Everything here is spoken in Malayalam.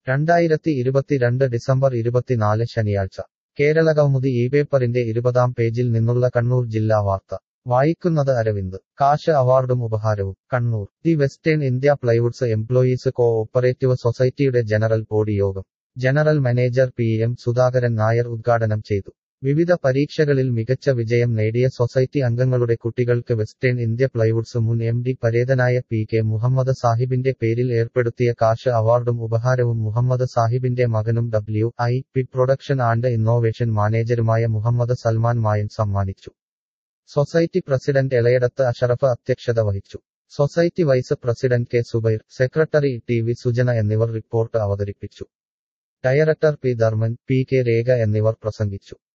രണ്ടായിരത്തി ഇരുപത്തിരണ്ട് ഡിസംബർ ഇരുപത്തിനാല് ശനിയാഴ്ച കേരളകൗമുദി ഈ പേപ്പറിന്റെ ഇരുപതാം പേജിൽ നിന്നുള്ള കണ്ണൂർ ജില്ലാ വാർത്ത വായിക്കുന്നത് അരവിന്ദ് കാശ് അവാർഡും ഉപഹാരവും Kannur the western India plywoods employees cooperative സൊസൈറ്റിയുടെ ജനറൽ ബോഡി യോഗം general manager P M Sudhakaran Nair ഉദ്ഘാടനം ചെയ്തു വിവിധ പരീക്ഷകളിൽ മികച്ച വിജയം നേടിയ സൊസൈറ്റി അംഗങ്ങളുടെ കുട്ടികൾക്ക് വെസ്റ്റേൺ ഇന്ത്യ പ്ലൈവുഡ്സ് മുൻ എം ഡി പരേതനായ പി കെ മുഹമ്മദ് സാഹിബിന്റെ പേരിൽ ഏർപ്പെടുത്തിയ കാശ് അവാർഡും ഉപഹാരവും മുഹമ്മദ് സാഹിബിന്റെ മകനും W I P production and innovation മാനേജരുമായ മുഹമ്മദ് സൽമാൻ മായൻ സമ്മാനിച്ചു സൊസൈറ്റി പ്രസിഡന്റ് എളയടത്ത് അഷറഫ് അധ്യക്ഷത വഹിച്ചു society vice president K Zubair secretary T V Sujana എന്നിവർ റിപ്പോർട്ട് അവതരിപ്പിച്ചു director P Dharman P K Rekha എന്നിവർ പ്രസംഗിച്ചു